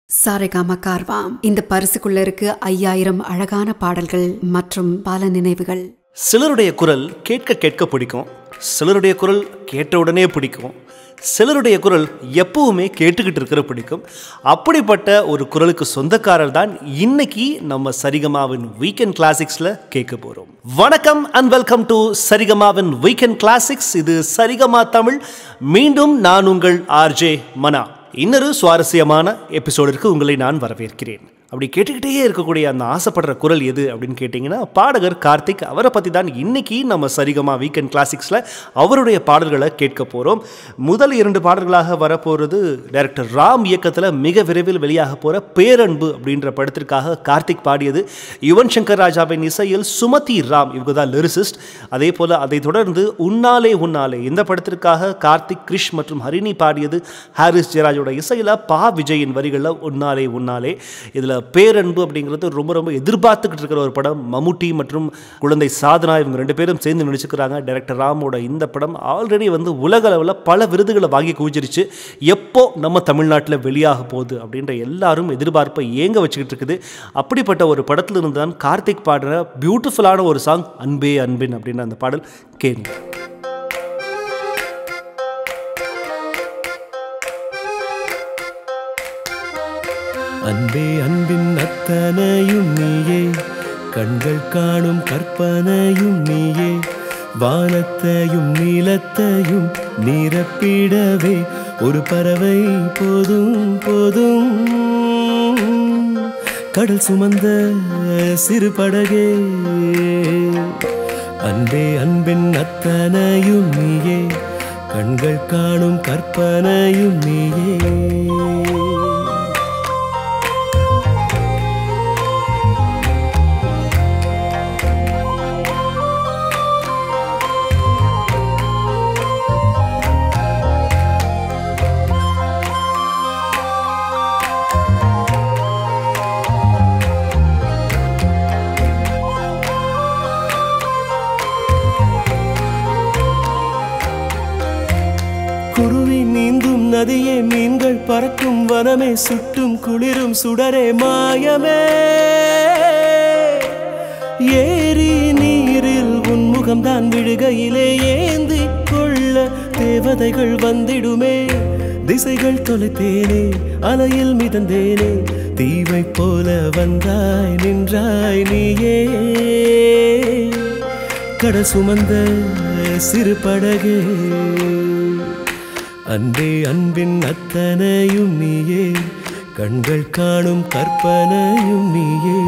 சாரேகாமா கார்வாம் இந்த பரிசுக்குள்ள இருக்கு ஐயாயிரம் அழகான பாடல்கள் மற்றும் பல நினைவுகள் சிலருடைய குரல் கேட்க கேட்க பிடிக்கும் சிலருடைய குரல் கேட்ட உடனே பிடிக்கும் சிலருடைய குரல் எப்பவுமே கேட்டுக்கிட்டு இருக்கிற பிடிக்கும் அப்படிப்பட்ட ஒரு குரலுக்கு சொந்தக்காரர் தான் இன்னைக்கு நம்ம சரிகமாவின் வீக்கெண்ட் கிளாசிக்ஸில் கேட்க போகிறோம் வணக்கம் அண்ட் வெல்கம் டு சரிகமாவின் வீக்கெண்ட் கிளாசிக்ஸ் இது சரிகமா தமிழ் மீண்டும் நான் உங்கள் ஆர்ஜே மனா இன்னொரு சுவாரஸ்யமான எபிசோடிற்கு உங்களை நான் வரவேற்கிறேன் அப்படி கேட்டுக்கிட்டே இருக்கக்கூடிய அந்த ஆசைப்படுற குரல் எது அப்படின்னு கேட்டிங்கன்னா பாடகர் கார்த்திக் அவரை பற்றி தான் இன்னைக்கு நம்ம சரிகமா வீக்கெண்ட் கிளாசிக்ஸில் அவருடைய பாடல்களை கேட்க போகிறோம் முதல் இரண்டு பாடல்களாக வரப்போகிறது டைரக்டர் ராம் இயக்கத்தில் மிக விரைவில் வெளியாக போகிற பேரன்பு அப்படின்ற படத்திற்காக கார்த்திக் பாடியது யுவன் சங்கர் ராஜாவின் இசையில் சுமதி ராம் இவங்க தான் லிரிசிஸ்ட் அதே போல் அதை தொடர்ந்து உன்னாலே உன்னாலே இந்த படத்திற்காக கார்த்திக் கிரிஷ் மற்றும் ஹரிணி பாடியது ஹாரிஸ் ஜெயராஜோட இசையில் பா விஜயின் வரிகளில் உன்னாலே உன்னாலே இதில் பேரன்பு அப்படிங்கிறது ரொம்ப ரொம்ப எதிர்பார்த்துக்கிட்டு இருக்கிற ஒரு படம் மம்முட்டி மற்றும் குழந்தை சாதனா இவங்க ரெண்டு பேரும் சேர்ந்து நடிச்சுக்கிறாங்க டைரக்டர் ராமோட இந்த படம் ஆல்ரெடி வந்து உலக அளவில் பல விருதுகளை வாங்கி குவிச்சிருச்சு எப்போ நம்ம தமிழ்நாட்டில் வெளியாக போகுது அப்படின்ற எல்லாரும் எதிர்பார்ப்பை ஏங்க வச்சுக்கிட்டு இருக்குது அப்படிப்பட்ட ஒரு படத்துல இருந்து தான் கார்த்திக் பாடுற பியூட்டிஃபுல்லான ஒரு சாங் அன்பே அன்பின் அப்படின்ற அந்த பாடல் கேளுங்க அன்பே அன்பின் அத்தனையும் நீயே கண்கள் காணும் கற்பனையும் நீயே வானத்தையும் நீலத்தையும் நிரப்பிடவே ஒரு பறவை போதும் போதும் கடல் சுமந்த சிறு படகே அன்பே அன்பின் அத்தனையும் நீயே கண்கள் காணும் கற்பனையும் நீயே குருவி நீந்தும் நதியே மீன்கள் பறக்கும் வனமே சுட்டும் குளிரும் சுடரே மாயமே ஏரி நீரில் உன்முகம்தான் விழுகையிலே ஏந்தி கொள்ள தேவதைகள் வந்திடுமே திசைகள் தொலைத்தேனே அலையில் மிதந்தேனே தீவை போல வந்தாய் நின்றாய் நீயே கட சுமந்த சிறு படகே அன்பே அன்பின் அத்தனையும் நீயே கண்கள் காணும் கற்பனையும் நீயே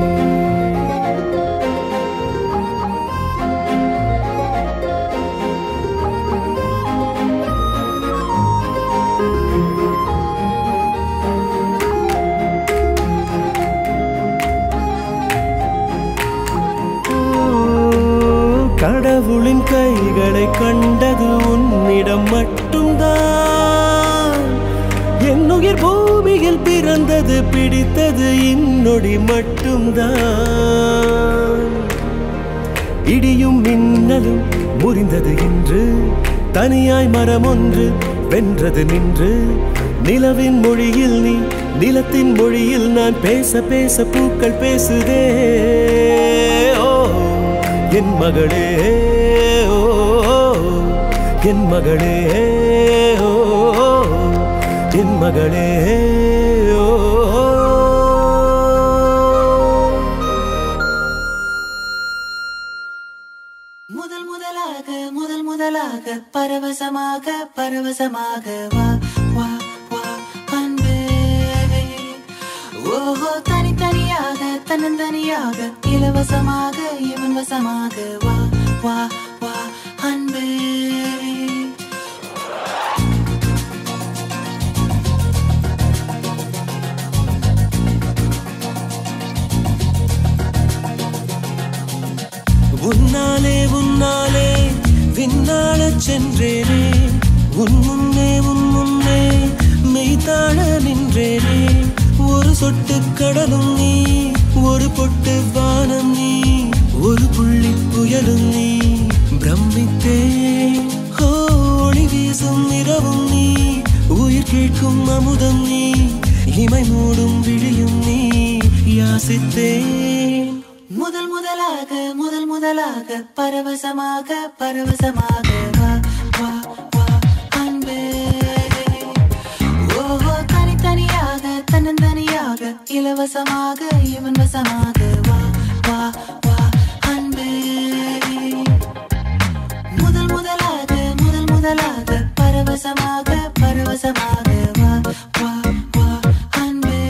கடவுளின் கைகளை கண்டது உன்னிடம் மட்டும்தான் என் உயிர் பூமியில் பிறந்தது பிடித்தது இன்னொடி மட்டும்தான் இடியும் மின்னலும் முறிந்தது இன்று தனியாய் மரம் ஒன்று வென்றது நின்று நிலவின் மொழியில் நீ நிலத்தின் மொழியில் நான் பேச பேச பூக்கள் பேசுதே ஓ என் மகளே ஓ என் மகளே ஓ என் மகளே ஓ முதல் முதலாக முதல் முதலாக பரவசமாக பரவசமாக வா வா வா அன்பே ஓஹோ தனித்தனியாக தன்னந்தனியாக இலவசமாக இவன் வசமாக வா வா வா அன்பே உன்னாலே உன்னாலே விண்ணாளச் சென்றேனே உன் முன்னே உன் முன்னே மெய்தாழ நின்றேனே ஒரு சொட்டு கடலும் நீ ஒரு பொட்டு வானம் நீ ஒரு புள்ளி புயலும் நீ பிரமித்தே ஒளி வீசும் இரவும் நீ உயிர் கேட்கும் அமுதம் நீ இமை மூடும் விழியும் நீ யாசித்தேன் முதல் முதலாக முதல் முதலாக பரவசமாக பரவசமாக வா வா வா அன்பே ஓஹோ தனித்தனியாக தன்னந்தனியாக இலவசமாக இவன் வசமாக வா வா வா அன்பே முதல் முதலாக முதல் முதலாக பரவசமாக பரவசமாக வா வா வா அன்பே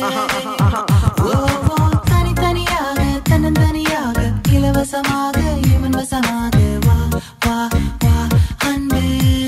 ஓஹோ தனித்தனியாக தன்னந்தனியாக இலவசமாக இவன் வசமாக வா வா வா அன்பே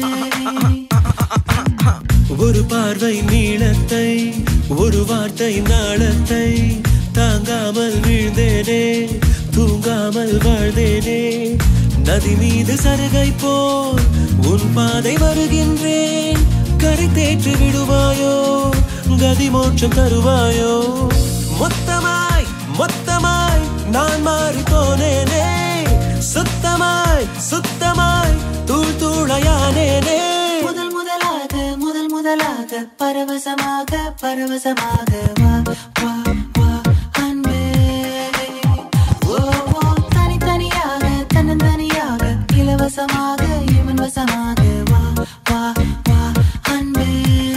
ஒரு பார்வை நீளத்தை ஒரு வார்த்தை நாளத்தை தாங்காமல் வீழ்ந்தேனே தூங்காமல் வாழ்ந்தேனே நதி மீது சருகை போல் உன் பாதை வருகின்றேன் கரை தேற்றி விடுவாயோ கதி மோட்சம் தருவாயோ மொத்தமாய் மொத்தமாய் நான் மாறி போனேனே சுத்தமாய் சுத்தமாய் தூள் தூளையானேனே முதல் முதலாக முதல் முதலாக பரவசமாக பரவசமாக வா வா வா அன்பே ஓ ஓ தனித்தனியாக தன்னந்தனியாக இலவசமாக இவன் வசமாக வா வா வா அன்பே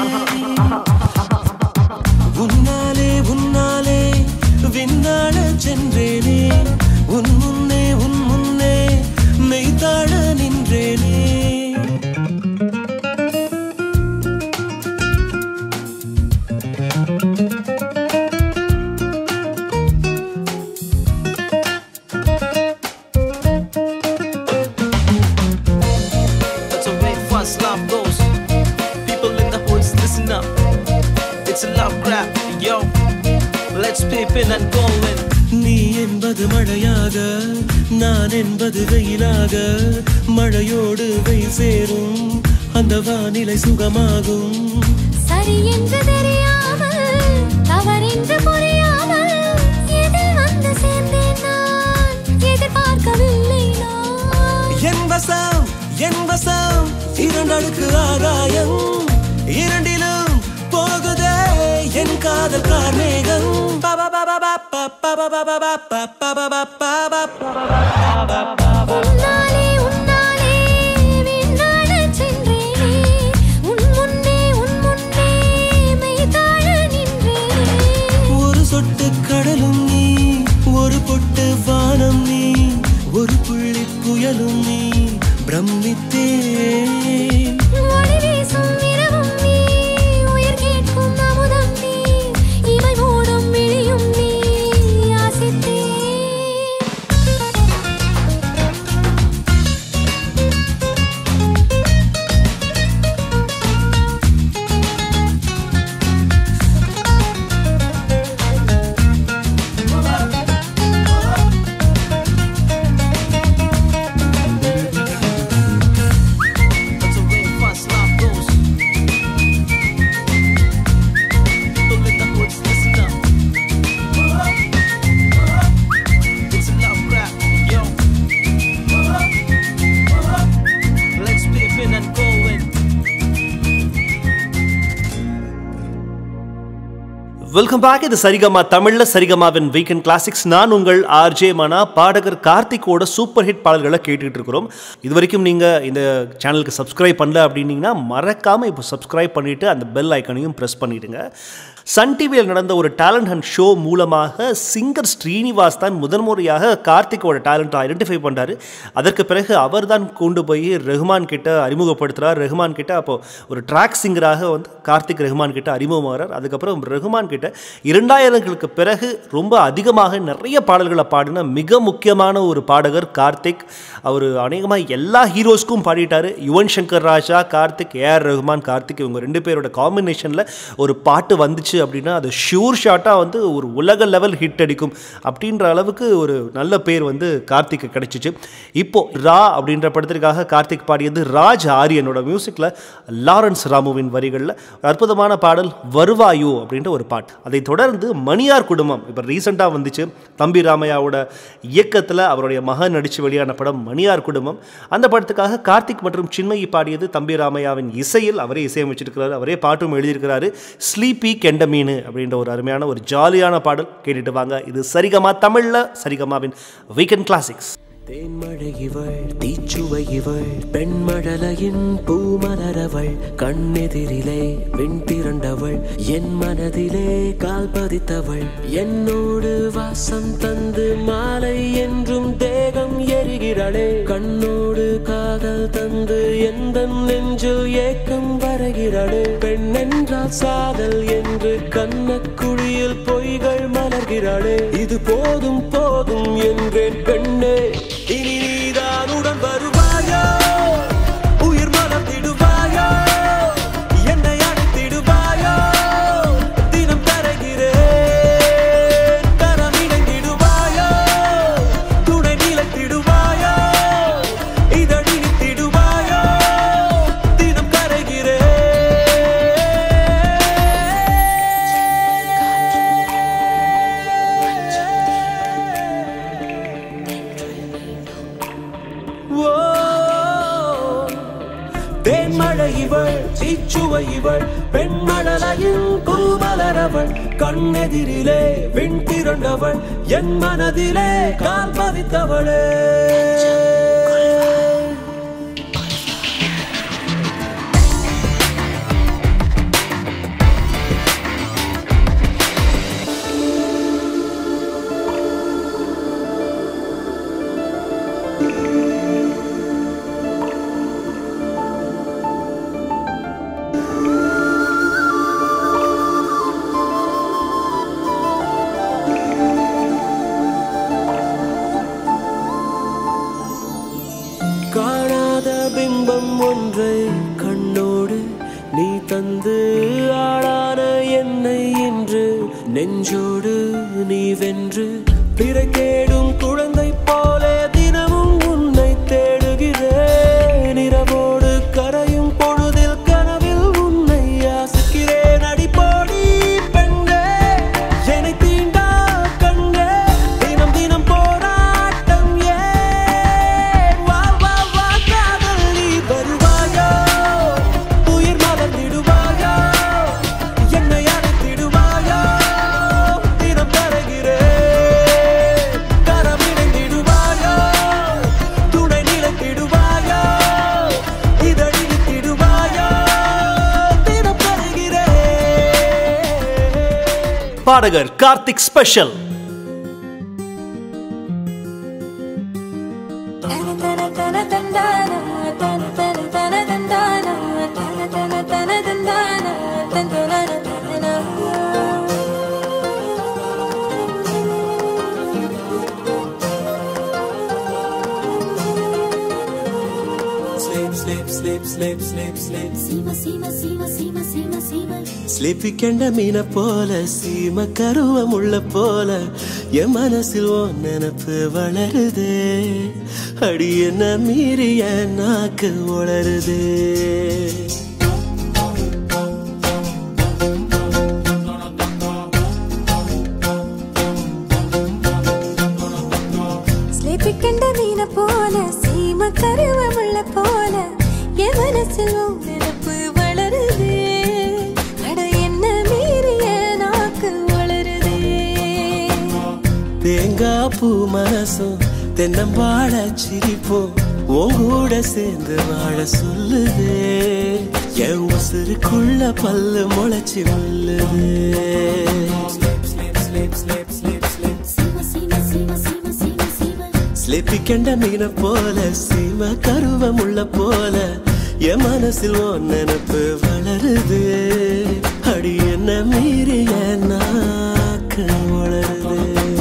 உன்னாலே உன்னாலே விண்ணாட சென்றேனே உன் முன்னே உன் முன்னே மெய்தாழ நின்றேனே That's the way fast love goes. People in the hoods, listen up. It's a love grab, yo. Let's peep in and go in. நீ என்பது மழையாக நான் என்பது வெயிலாக மழையோடு வெயில் சேரும் அந்த வானிலை சுகமாகும் சரி என்று தெரியாமல் தவறென்று புரியாமல் எதில் வந்து சேர்ந்தேன் நான் எதிர்பார்க்கவில்லை நான் என் வசம் என் வசம் இரண்டடுக்கு ஆகாயம் இரண்டிலும் போகுதே என் காதல் கார்மேகம் உன்னாலே உன்னாலே விண்ணாடச் சென்றேனே உன் முன்னே உன் முன்னே மெய்தாழ நின்றேனே ஒரு சொட்டு கடலும் நீ ஒரு பொட்டு வானம் நீ ஒரு புள்ளி புயலும் நீ பிரமித்தேன் ஒளி வீசும் இரவும் நீ உயிர் கேட்கும் அமுதம் நீ இமை மூடும் விழியும் நீ யாசித்தேன் That's the way fast love goes. People in the hoods, listen up. It's a love grab, yo. Let's peep in and go in. Welcome back இது சரிகமா தமிழ்ல சரிகமாவின் வீக்கெண்ட் கிளாசிக்ஸ் நான் உங்கள் ஆர்ஜே மனா பாடகர் கார்த்திக்கோட சூப்பர் ஹிட் பாடல்களை கேட்டுக்கிட்டு இருக்கிறோம் இது வரைக்கும் நீங்கள் இந்த சேனலுக்கு சப்ஸ்கிரைப் பண்ணல அப்படின்னீங்கன்னா மறக்காமல் இப்போ சப்ஸ்கிரைப் பண்ணிவிட்டு அந்த பெல் ஐக்கனையும் ப்ரெஸ் பண்ணிவிடுங்க சன் டிவியில் நடந்த ஒரு டேலண்ட் ஹண்ட் ஷோ மூலமாக சிங்கர் ஸ்ரீனிவாஸ் தான் முதன் முறையாக கார்த்திக்கோட டேலண்ட்டை ஐடென்டிஃபை பண்ணுறாரு அதற்கு பிறகு அவர் தான் கொண்டு போய் ரெஹ்மான் கிட்ட அறிமுகப்படுத்துகிறார் ரெஹ்மான் கிட்ட அப்போ ஒரு ட்ராக் சிங்கராக வந்து கார்த்திக் ரெஹ்மான் கிட்ட அறிமுகமாகிறார் அதுக்கப்புறம் ரெஹ்மான் கிட்ட இரண்டாயிரங்களுக்கு பிறகு ரொம்ப அதிகமாக நிறைய பாடல்களை பாடின மிக முக்கியமான ஒரு பாடகர் கார்த்திக் அவர் அநேகமாக எல்லா ஹீரோஸ்க்கும் பாடிட்டாரு யுவன் சங்கர் ராஜா கார்த்திக் ஏஆர் ரஹ்மான் கார்த்திக் இவங்க ரெண்டு பேரோட காம்பினேஷனில் ஒரு பாட்டு வந்துச்சு அப்படின்னா அது ஷூர் ஷாட்டாக வந்து ஒரு உலக லெவல் ஹிட் அடிக்கும் அப்படின்ற அளவுக்கு ஒரு நல்ல பேர் வந்து கார்த்திக்கு கிடைச்சிச்சு இப்போ ரா அப்படின்ற படத்திற்காக கார்த்திக் பாடியது ராஜ் ஆரியனோட மியூசிக்கில் லாரன்ஸ் ராமுவின் வரிகளில் அற்புதமான பாடல் வருவாயோ அப்படின்ற ஒரு பாட்டு அதை தொடர்ந்து மணியார் குடும்பம் இப்போ ரீசெண்டாக வந்துச்சு தம்பி ராமையாவோட இயக்கத்தில் அவருடைய மகன் நடித்து வெளியான படம் மணியார் குடும்பம் அந்த படத்துக்காக கார்த்திக் மற்றும் சின்மயி பாடியது தம்பி ராமையாவின் இசையில் அவரே இசையமைச்சிருக்கிறாரு அவரே பாட்டும் எழுதியிருக்கிறாரு ஸ்லீப்பி கெண்ட கெண்ட மீன் அப்படின்ற ஒரு அருமையான ஒரு ஜாலியான பாடல் கேட்டுட்டு வாங்க இது சரிகமா தமிழில் சரிகமாவின் வீக்கெண்ட் கிளாசிக்ஸ் தேன்மழை இவள் தீச்சுவை இவள் பெண்மழலையின் பூமலரவள் கண்ணெதிரிலே வெண்திரண்டவள் என் மனதிலே கால் பதித்தவள் என்னோடு வாசம் தந்து மாலை என்றும் தேகம் எரிகிறாளே கண்ணோடு காதல் தந்து எந்த நெஞ்சில் ஏக்கம் வரைகிறாளே பெண் என்றால் சாதல் என்று கண்ணக்குழியில் பொய்கள் மலர்கிறாளே இது போதும் போதும் என்றேன் பெண்ணே இனி நீதான் உடன் வருவாயோ உயிர் மலர்த்திடுவாயோ என்னை அழைத்திடுவாயோ தினம் தருகிறேன் தரம் இணைந்திடுவாயோ துணை நிலைத்திடுவாயோ இதழ் இனித்திடுவாயோ தினம் ஓ தேன்மழை இவள் தீச்சுவை இவள் பெண்மழலையின் பூமலரவள் கண்ணெதிரிலே விண் திரண்டவள் என் மனதிலே கால் பதித்தவளே காணாத பிம்பம் ஒன்றை கண்ணோடு நீ தந்து ஆளான என்னை இன்று நெஞ்சோடு நீ வென்று பிறை தேடும் குழந்தை போல தினமும் உன்னை தேடுகிறேன் இரவோடு கரையும் பொழுதில் கனவில் உன்னை யாசிக்கிறேன் அடிப்போடி பெண்ணே என்னை தீண்டா கண்ணே தினம் தினம் போராட்டம் ஏன் வா வா வா காதல் நீ வருவாயோ உயிர் மலர்ந்திடுவாயோ என்னை அழைத்திடுவாயோ தினம் தருகிறேன் கரம் இணைந்திடுவாயோ துணை நிலைத்திடுவாயோ இதழ் இனித்திடுவாயோ தினம் தருகிறேன் பாடகர் Karthik special Sleep, sleep, sleep, sleep, sleep, sleep. சீம சீம சீம சீம சீம சீம ஸ்லிப்பி கண்ட மீன போல சீம கருவம் உள்ள போல என் மனசில் ஓ நினப்பு வளருதே அடி என்ன மீறிய நாக்கு உளருதே ஸ்லேப்பி கண்ட மீன போல சீம கருவமுள்ள போல என் மனசில் உன் நினப்பு வளருது அட என்ன மீறிய நாக்கு வளருது தேங்காய் பூ மனசும் தென்னம்பாழ சிரிப்போம் உன் கூட சேர்ந்து வாழ சொல்லுதே என் உசுருக்குள்ள பல்லு முளைச்சி முள்ளுதே சீம சீம சீம சீம சீம சீம ஸ்லிப்பி கண்ட மீன போல சீம கருவம் உள்ள போல என் மனசில் ஓ நினப்பு வளருது அடி என்ன மீறிய நாக்கு வளருது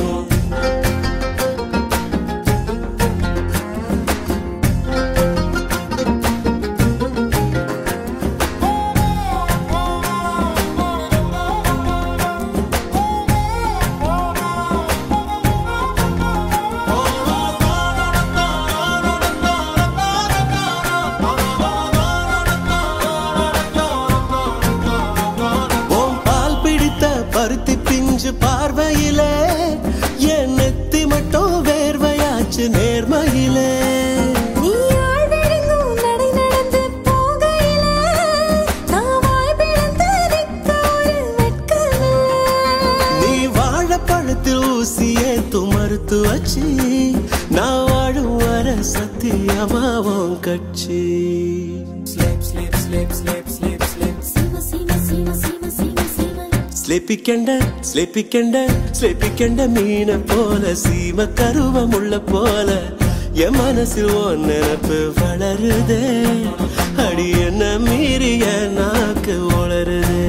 உன் பால் பிடித்த பருத்தி பிஞ்சு பார்வையிலே என் நெத்தி மட்டும் வேர்வையாச்சு நேர்மையிலே நீ ஆள் விழுங்கும் நடை நடந்து போகையில நான் வாய் பிளந்து நிற்க ஒரு வெட்கம் மறுத்து வச்சு நான் வாழும் வர சத்தியமாவும் கட்சி சீம சீம சீம சீம சீம சீம ஸ்லேப்பிக்கண்ட ஸ்லேப்பிக்கண்ட ஸ்லேப்பிக்கண்ட மீன போல சீம கருவம் உள்ள போல என் மனசில் உன் நினப்பு வளருதே அடி என்ன மீறிய நாக்கு உளருதே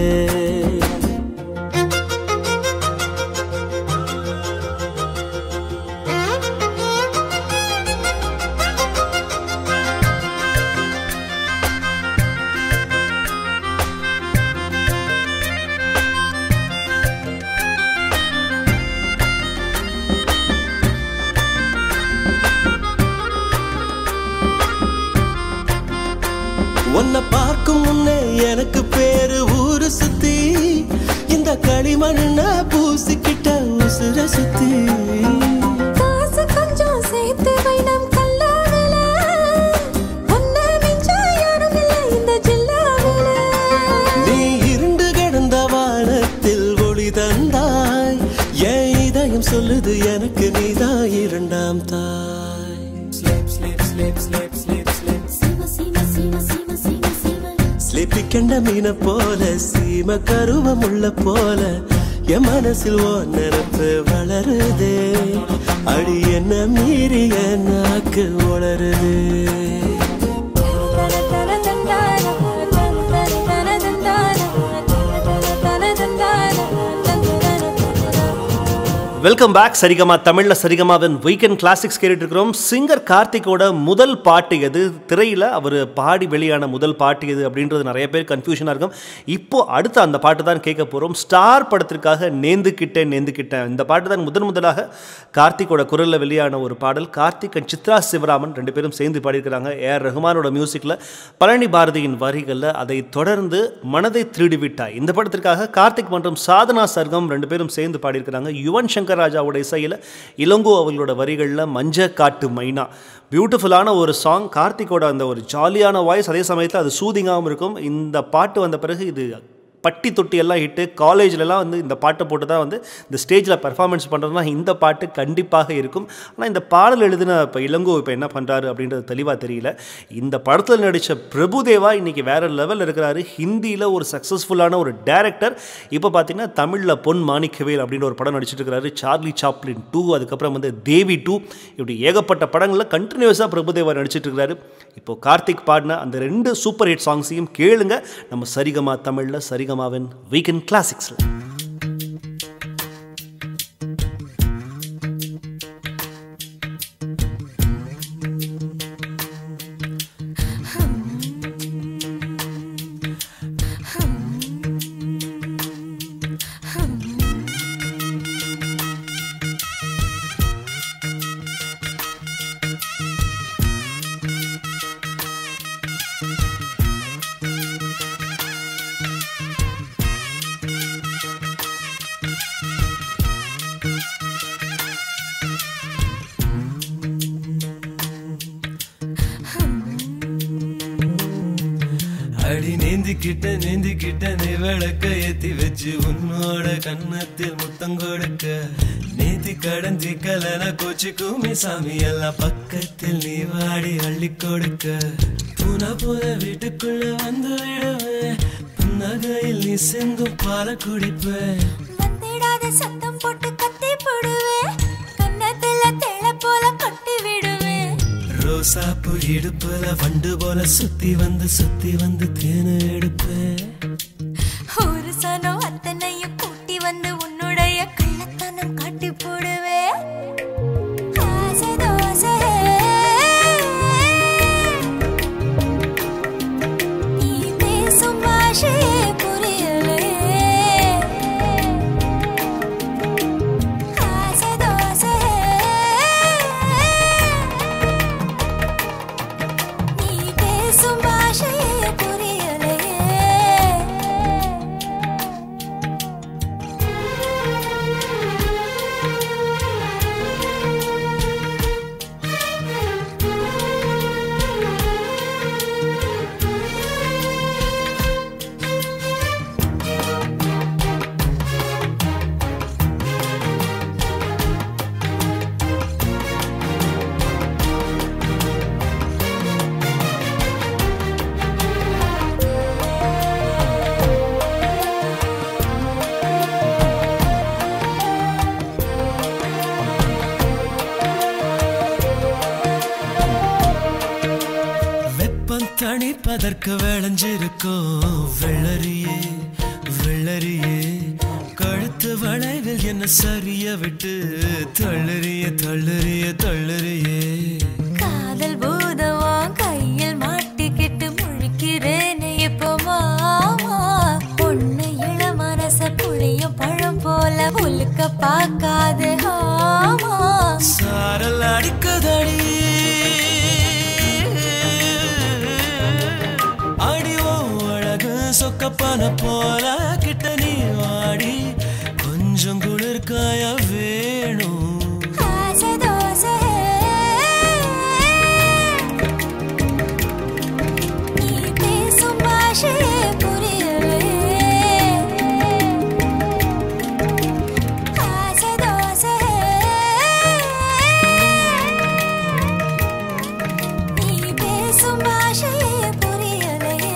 உன்னை பார்க்கும் முன்னே எனக்கு பேரு ஊரு சுத்தி இந்த களிமண்ண பூசிக்கிட்ட உசுர சுத்தி காசு கொஞ்சம் சேர்த்து வை நம் கல்லாவில உன்னை மிஞ்ச யாரும் இல்லை இந்த ஜில்லாவில நீ இருண்டு கிடந்த வானத்தில் ஒளி தந்தாய் என் இதயம் சொல்லுது எனக்கு நீதான் இரண்டாம் தாய் சீம சீம சீம சீம சீம சீம ஸ்லிப்பி கண்ட மீன போல சீம கருவம் உள்ள போல என் மனசில் ஓ நினப்பு வளருதே அடி என்ன மீறிய நாக்கு உளருதே வெல்கம் பேக் சரிகமா தமிழில் சரிகமாவின் வீக்கெண்ட் கிளாசிக்ஸ் கேட்டுட்டு இருக்கிறோம் சிங்கர் கார்த்திக்கோட முதல் பாட்டு எது திரையில் அவர் பாடி வெளியான முதல் பாட்டு எது அப்படின்றது நிறைய பேர் கன்ஃபியூஷனாக இருக்கும் இப்போ அடுத்து அந்த பாட்டு தான் கேட்க போகிறோம் ஸ்டார் படத்திற்காக நேந்துக்கிட்டேன் நேந்துக்கிட்டேன் இந்த பாட்டு தான் முதன் முதலாக கார்த்திக்கோட குரலில் வெளியான ஒரு பாடல் கார்த்திக் and சித்ரா சிவராமன் ரெண்டு பேரும் சேர்ந்து பாடியிருக்கிறாங்க ஏஆர் ரஹ்மானோட மியூசிக்கில் பழனி பாரதியின் வரிகளில் அதை தொடர்ந்து மனதை திருடி விட்டாய் இந்த படத்திற்காக கார்த்திக் மற்றும் சாதனா சர்க்கம் ரெண்டு பேரும் சேர்ந்து பாடியிருக்கிறாங்க யுவன் சங்கர் ராஜாவோட இசையில் இளங்கோ அவர்களோட வரிகளில் மஞ்ச காட்டு மைனா பியூட்டிஃபுல்லான ஒரு சாங் கார்த்திக்கோட அந்த ஒரு ஜாலியான வாய்ஸ் அதே சமயத்தில் அது சூதிங்காகவும் இருக்கும் இந்த பாட்டு வந்த பிறகு இது பட்டி தொட்டி எல்லாம் ஹிட்டு காலேஜ்லலாம் வந்து இந்த பாட்டை போட்டு தான் வந்து இந்த ஸ்டேஜில் பெர்ஃபார்மன்ஸ் பண்ணுறதுனா இந்த பாட்டு கண்டிப்பாக இருக்கும் ஆனால் இந்த பாடல் எழுதின இப்போ இளங்கோ இப்போ என்ன பண்ணுறாரு அப்படின்றது தெளிவாக தெரியல இந்த படத்தில் நடித்த பிரபுதேவா இன்றைக்கி வேறு லெவலில் இருக்கிறாரு ஹிந்தியில் ஒரு சக்ஸஸ்ஃபுல்லான ஒரு டேரக்டர் இப்போ பார்த்தீங்கன்னா தமிழில் பொன் மாணிக்கவேல் அப்படின்ற ஒரு படம் நடிச்சிட்டு இருக்கிறாரு சார்லி சாப்ளின் டூ அதுக்கப்புறம் வந்து தேவி டூ இப்படி ஏகப்பட்ட படங்களில் கண்டினியூஸாக பிரபுதேவா நடிச்சிட்டு இருக்கிறாரு இப்போ கார்த்திக் பாடின அந்த ரெண்டு சூப்பர் ஹிட் சாங்ஸையும் கேளுங்க நம்ம சரிகமா தமிழில் சரிகமாவின் வீக்கெண்ட் கிளாசிக்ஸில் அடி நீந்திக்கிட்ட நீந்திக்கிட்ட நீ விளக்க ஏத்தி வச்சு உன்னோட கன்னத்தில் முத்தம் கொடுக்க நேத்தி கடந்தி கலன கோச்சு கூமி சாமி எல்லாம் பக்கத்தில் நீ வாடி அள்ளி கொடுக்க பூனா போல வீட்டுக்குள்ள வந்து விடுவேன் புன்னகையில் நீ செந்தும் பால குடிப்பேன் வந்திடாத சத்தம் போட்டு கத்தி போடுவேன் கன்னத்துல தேள போல கொட்டி விடுவேன் ரோசாப்பு இடுப்புல வண்டு போல சுத்தி வந்து சுத்தி வந்து தேனை எடுப்பேன் ஒரு சனம் அத்தனையும் கூட்டி வந்து உன்னுடைய கள்ளத்தனம் காட்டி போடுவேன் ஆசை தோசை நீ பேசும் பாஷையே புரியலையே ஆசை தோசை நீ பேசும் பாஷையே புரியலையே பதற்க விளைஞ்சிருக்கும் வெள்ளரியே வெள்ளரியே கழுத்து வளைவில் என்ன சரிய விட்டு தள்ளறிய தள்ளறிய தள்ளறியே காதல் பூதவா கையில் மாட்டிக்கிட்டு முழிக்கிறேனே இப்போ மாமா பொண்ணு இள மனச புளியும் பழம் போல உலுக்க பார்க்காது ஆமா சாரல் அடிக்குதடி அடிவோ அழகு சொக்கப்பான போல கிட்ட நீ வாடி கொஞ்சம் குளிர் காய வேணும் ஆசை தோசை நீ பேசும் பாஷையே புரியலே ஆசை தோசை நீ பேசும் பாஷையே புரியலையே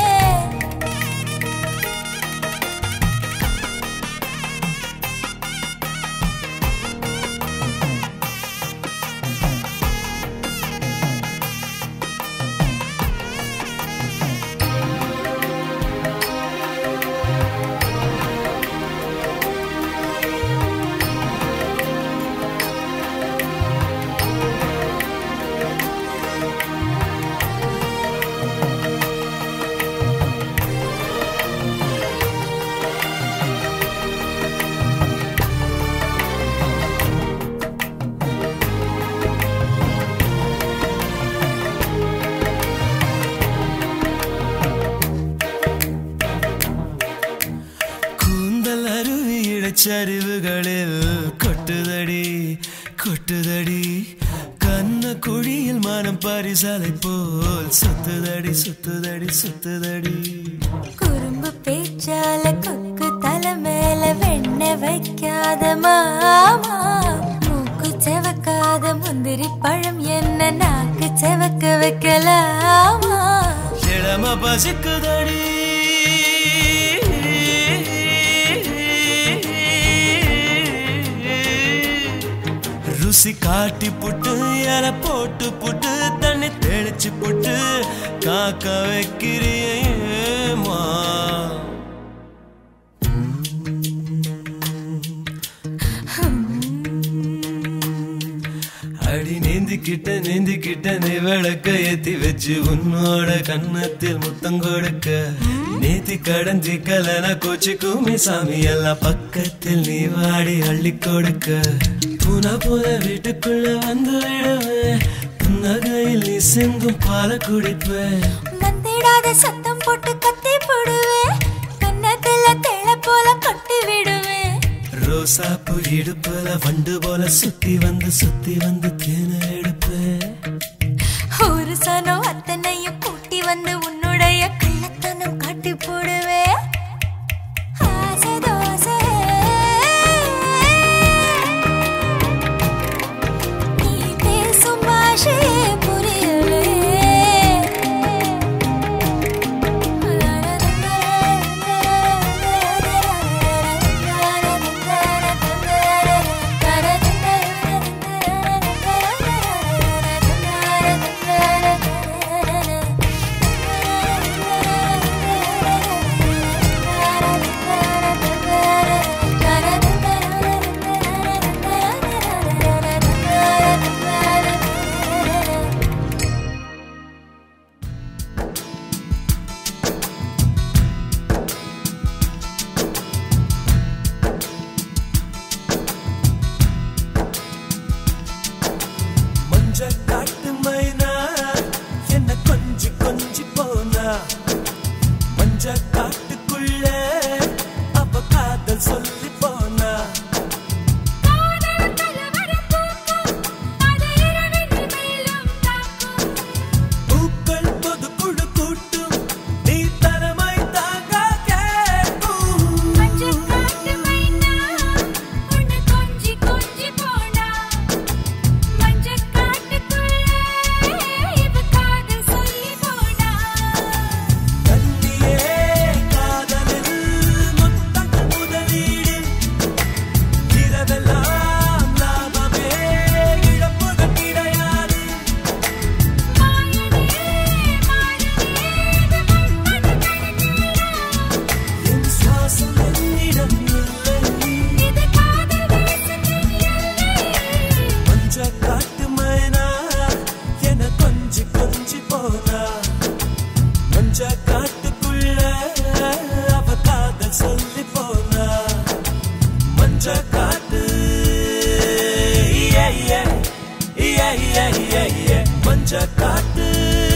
கூந்தல் அருவி இடைச்சரிவுகளில் கொட்டுதடி கொட்டுதடி கண்ண குழியில் மனம் பரிசலை போல் சுத்துதடி சுத்துதடி சுத்துதடி குறும்பு பேச்சால கொக்கு தலை மேல வெண்ண வைக்காத மாமா மூக்கு செவக்காத முந்திரி பழம் என்ன நாக்கு செவக்க வைக்கலாமா இளம பசிக்குதடி ருசி காட்டி புட்டு இல போட்டு புட்டு தண்ணி தெளிச்சு புட்டு காக்க வைக்கிறியேமா அடி நீந்திக்கிட்ட நீந்திக்கிட்ட நீ விளக்க ஏத்தி வச்சு உன்னோட கன்னத்தில் முத்தம் கொடுக்க நீத்தி கடஞ்சி கலன கோச்சி கூமி சாமி எல்லாம் பக்கத்தில் நீ வாடி அள்ளி கொடுக்க புன புன வீட்டுக்குள்ள வந்து விடுவேன் புன்னகையில் நீ சிந்தும் பால குடிப்பேன் வந்திடாத சத்தம் போட்டு கத்தி போடுவேன் கன்னத்துல தெள போல கட்டி விடுவேன் ரோசாப்பு இடுப்புல வண்டு போல சுத்தி வந்து சுத்தி வந்து தேன எடுப்பேன் ஒரு சனம் அத்தனையும் கூட்டி வந்து உன்னுடைய கள்ளத்தனம் காட்டி போடுவேன் ஆசை தோசை நீ பேசும் பாஷையே புரியலே மஞ்ச காட்டு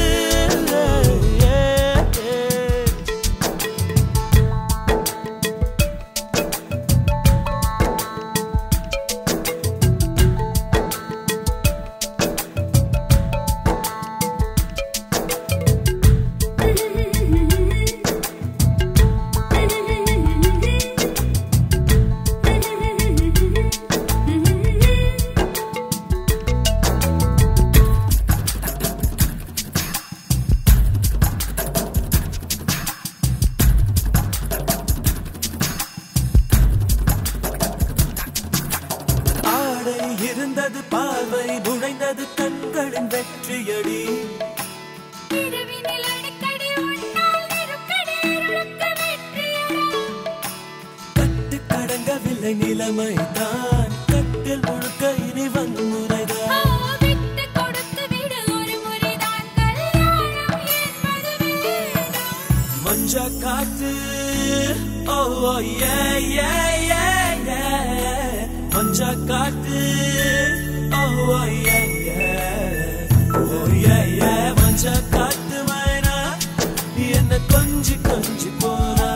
ஆடை இருந்தது பார்வை நுழைந்தது கண்களின் வெற்றியடி இரவினில் அடிக்கடி உன்னால் நெருக்கடி இருளுக்கு வெற்றியடா. கட்டு கடங்கவில்லை நிலைமை தான் கட்டில் முழுக்க இனி வன்முறைதான் ஓ, விட்டு கொடுத்து விடு ஒரு முறைதான் கல்யாணம் என்பது வேண்டாம். மஞ்ச காத்து ஓ ஓ, ஏ ஏ ஏ ஏ மஞ்ச காத்து ஓ ஓ, ஏ ஏ ஓ ஏ ஏ மஞ்ச காத்து மைனா என்ன கொஞ்சி கொஞ்சி போனா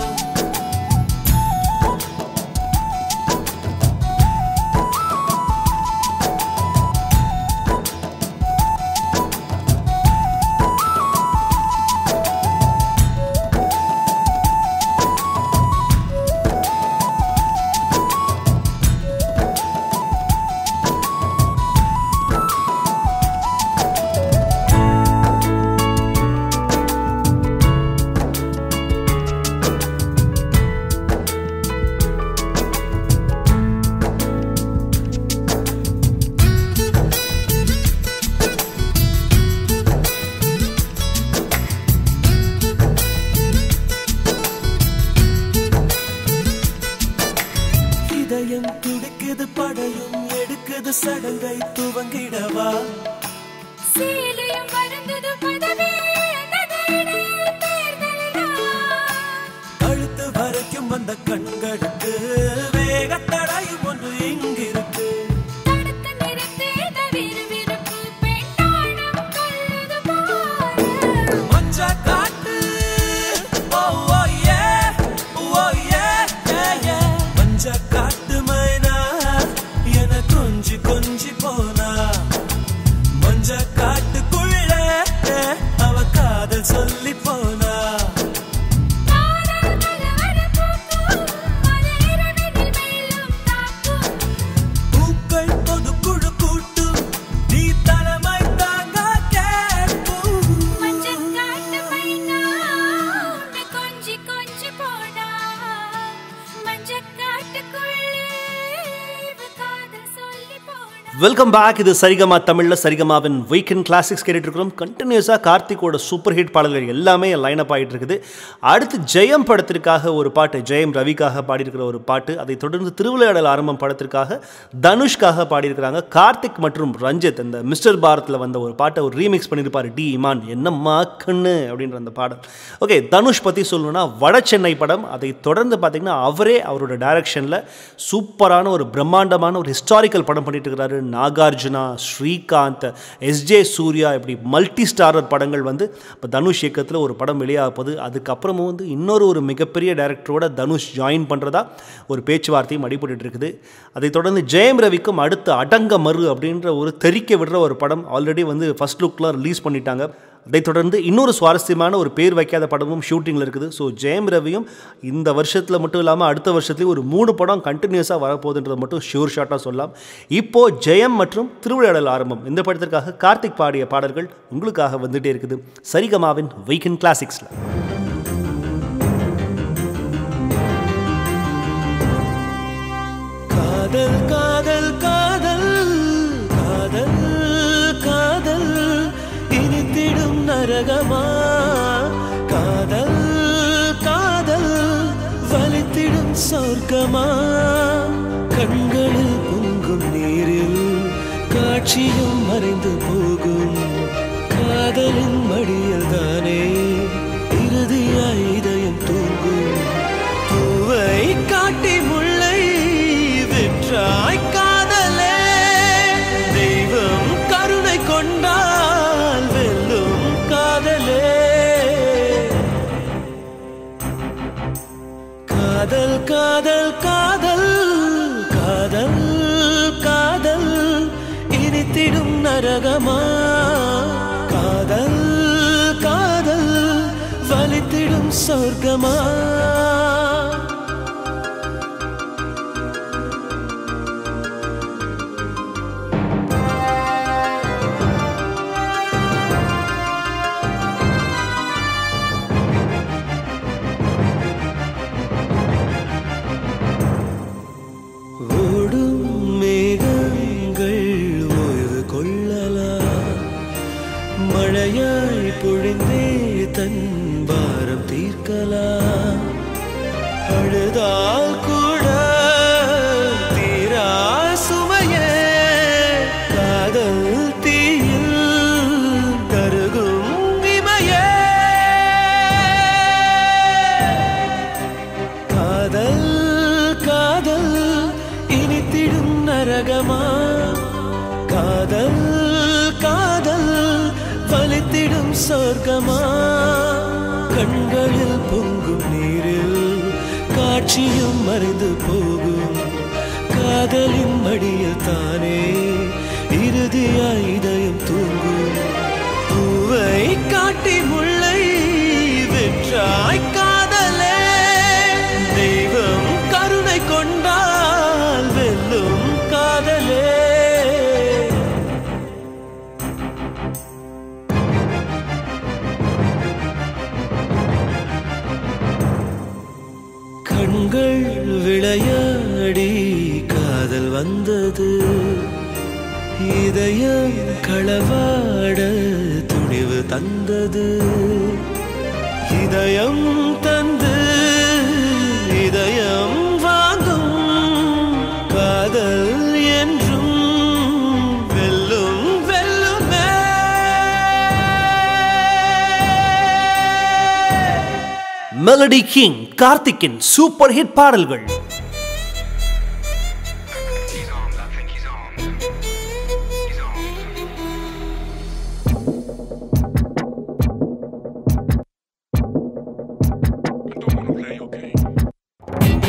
இதயம் துடிக்குது படையும் எடுக்குது சடங்கை துவங்கிடவா சீலியும் வருந்தது பதவி எனது இடையில் தேர்தல்தான். கழுத்து வரைக்கும் வந்த கண்களுக்கு வேகத்தடையும் ஒன்று இங்கிருக்கு தடுத்து நிறுத்து இந்த விறுவிறுப்பு பெண்ணாடம் கொள்ளுது பாரு. மஞ்ச காட்டு ஓ ஓ ஏ ஓ ஏ ஏ ஏ மஞ்ச காட்டு மைனா என கொஞ்சி கொஞ்சி போனா மஞ்ச காட்டுக்குள்ள அவ காதல் சொல்லி போனா காதல் மலர் பூக்கும், அது இரவினில் மேலும் தாக்கும். பூக்கள் பொது குழு கூட்டும் நீ தலைமை தாங்க கேட்கும் மஞ்சள் காட்டு மைனா, உன்னை கொஞ்சி கொஞ்சி போனா. மஞ்சள் காட்டுக்குள்ளே இவ காதல் சொல்லி போனா வெல்கம் பேக் இது சரிகமா தமிழ்ல சரிகமாவின் வீக்கெண்ட் கிளாசிக்ஸ் கேட்டுட்டு இருக்கிறோம் கண்டினியூஸாக கார்த்திக்கோட சூப்பர் ஹிட் பாடல்கள் எல்லாமே லைனப் ஆகிட்டு இருக்குது அடுத்து ஜெயம் படத்திற்காக ஒரு பாட்டு ஜெயம் ரவிக்காக பாடியிருக்கிற ஒரு பாட்டு அதை தொடர்ந்து திருவிளையாடல் ஆரம்பம் படத்திற்காக தனுஷ்காக பாடியிருக்கிறாங்க கார்த்திக் மற்றும் ரஞ்சித் இந்த மிஸ்டர் பாரத்தில் வந்த ஒரு பாட்டை ஒரு ரீமிக்ஸ் பண்ணியிருப்பார் டி இமான் என்னம்மா கண்ணு அப்படின்ற அந்த பாடல் ஓகே தனுஷ் பற்றி சொல்லணும்னா வட சென்னை படம் அதை தொடர்ந்து பார்த்தீங்கன்னா அவரே அவரோட டைரக்ஷனில் சூப்பரான ஒரு பிரம்மாண்டமான ஒரு ஹிஸ்டாரிக்கல் படம் பண்ணிட்டு இருக்கிறாரு நாகார்ஜுனா ஸ்ரீகாந்த் எஸ்ஜே சூர்யா இப்படி மல்டி ஸ்டாரர் படங்கள் வந்து இப்போ தனுஷ் இயக்கத்தில் ஒரு படம் வெளியாக போகுது அதுக்கப்புறமும் வந்து இன்னொரு ஒரு மிகப்பெரிய டைரக்டரோட தனுஷ் ஜாயின் பண்ணுறதா ஒரு பேச்சுவார்த்தையும் அடிபட்டு இருக்குது அதை தொடர்ந்து ஜெயம் ரவிக்கும் அடுத்து அடங்க மறு அப்படின்ற ஒரு தெறிக்க விடுற ஒரு படம் ஆல்ரெடி வந்து ஃபர்ஸ்ட் லுக்லாம் ரிலீஸ் பண்ணிட்டாங்க அதைத் தொடர்ந்து இன்னொரு சுவாரஸ்யமான ஒரு பேர் வைக்காத படமும் ஷூட்டிங்கில் இருக்குது ஸோ ஜெயம் ரவியும் இந்த வருஷத்தில் மட்டும் இல்லாமல் அடுத்த வருஷத்துலேயும் ஒரு மூணு படம் கண்டினியூஸாக வரப்போகுதுன்றதை மட்டும் ஷூர் ஷாட்டாக சொல்லலாம் இப்போ ஜெயம் மற்றும் திருவிளையாடல் ஆரம்பம் இந்த படத்திற்காக கார்த்திக் பாடிய பாடல்கள் உங்களுக்காக வந்துட்டே இருக்குது சரிகமாவின் வீக்கெண்ட் கிளாசிக்ஸில் காதல் காதல் காதல் காதல் காதல் இனித்திடும் நரகமா காதல் காதல் வலித்திடும் சொர்க்கமா கண்களில் பொங்கும் நீரில் காட்சியும் மறைந்து போகும் காதலின் மடியில் தானே இறுதியாய் இதயம் தூங்கும் பூவை காட்டி முல்லை விற்றாய் காதலே தெய்வம் கருணை நரகமா காதல் காதல் வலித்திடும் சொர்க்கமா ஓடும் மேகங்கள் ஓய்வு கொள்ளலாம் மழையாய் பொழிந்தே தன் பாரம் தீர்க்கலாம் அழுதால் கூட தீரா சுமையே காதல் தீயில் கருகும் இமையே காதல் காதல் இனித்திடும் நரகமா காதல் காதல் வலித்திடும் சொர்க்கமா கண்களில் பொங்கும் நீரில் காட்சியும் மறைந்து போகும் காதலின் மடியில் தானே இறுதியாய் இதயம் தூங்கும் பூவை காட்டி முல்லை வெற்றாய் காதலே தெய்வம் கருணை கொண்டால் வெல்லும் காதலே கண்கள் விளையாடி காதல் வந்தது இதயம் களவாட துணிவு தந்தது இதயம் தந்து இதயம் வாங்கும் காதல் என்றும் வெல்லும் வெல்லுமே மெலடி கிங் கார்த்திக்கின் சூப்பர் ஹிட் பாடல்கள் He's armed, I think he's armed. He's armed. I don't wanna play your game.